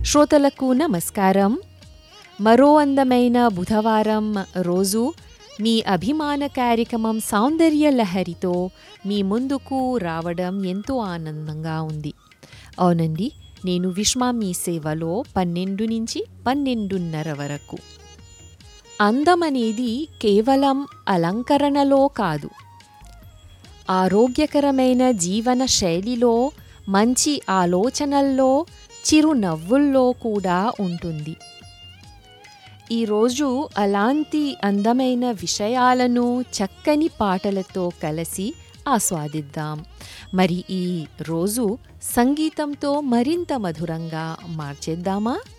శ్రోతలకు నమస్కారం మరో అందమైన బుధవారం రోజు మీ అభిమాన కార్యక్రమం సౌందర్య లహరితో మీ ముందుకు రావడం ఎంతో ఆనందంగా ఉంది అవునండి నేను విశ్వ మీ సేవలో పన్నెండు నుంచి పన్నెండున్నర వరకు అందం అనేది కేవలం అలంకరణలో కాదు ఆరోగ్యకరమైన జీవన శైలిలో మంచి ఆలోచనల్లో చిరునవ్వుల్లో కూడా ఉంటుంది ఈరోజు అలాంటి అందమైన విషయాలను చక్కని పాటలతో కలిసి ఆస్వాదిద్దాం మరి ఈ రోజు సంగీతంతో మరింత మధురంగా మార్చేద్దామా